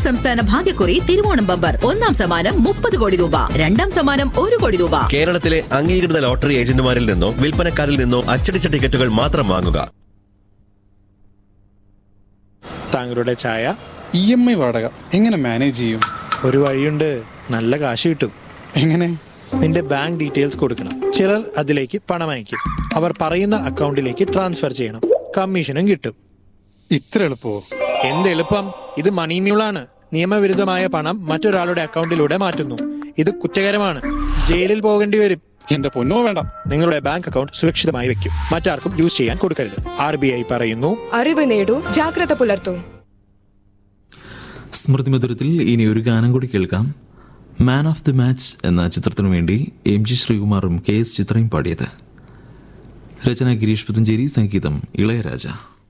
സംസ്ഥാന ഭാഗ്യക്കുറി തിരുവോണം ബമ്പർ ഒന്നാം സമ്മാനം മുപ്പത് കോടി രൂപ രണ്ടാം സമ്മാനം ഒരു കോടി രൂപ കേരളത്തിലെ അംഗീകൃത ലോട്ടറി ഏജന്റുമാരിൽ നിന്നോ വിൽപ്പനക്കാരിൽ നിന്നോ അച്ചടിച്ച ടിക്കറ്റുകൾ മാത്രം വാങ്ങുക താങ്കളുടെ ചായ ഇ എം ഐ വാടക എങ്ങനെ മാനേജ് ചെയ്യും ഒരു വഴിയുണ്ട് നല്ല കാശ് കിട്ടും എങ്ങനെ നിന്റെ ബാങ്ക് ഡീറ്റെയിൽസ് കൊടുക്കണം ചിലർ അതിലേക്ക് പണം അയക്കും അവർ പറയുന്ന അക്കൗണ്ടിലേക്ക് ട്രാൻസ്ഫർ ചെയ്യണം കമ്മീഷനും കിട്ടും ഇത്ര എളുപ്പമോ എന്ത് എളുപ്പം ഇത് മണി മ്യൂളാണ് നിയമവിരുദ്ധമായ പണം മറ്റൊരാളുടെ അക്കൗണ്ടിലൂടെ മാറ്റുന്നു ഇത് കുറ്റകരമാണ് ജയിലിൽ പോകേണ്ടി വരും എന്റെ പൊന്നോ വേണ്ട നിങ്ങളുടെ ബാങ്ക് അക്കൗണ്ട് സുരക്ഷിതമായി വെക്കും മറ്റാർക്കും യൂസ് ചെയ്യാൻ കൊടുക്കരുത് ആർ ബി ഐ പറയുന്നു അറിവ് നേടൂ ജാഗ്രത പുലർത്തൂ സ്മൃതി മധുരത്തിൽ ഇനി ഒരു ഗാനം കൂടി കേൾക്കാം മാൻ ഓഫ് ദി മാച്ച് എന്ന ചിത്രത്തിനു വേണ്ടി എം ജി ശ്രീകുമാറും കെ എസ് ചിത്രയും പാടിയത് രചന ഗിരീഷ് പുത്തഞ്ചേരി സംഗീതം ഇളയരാജ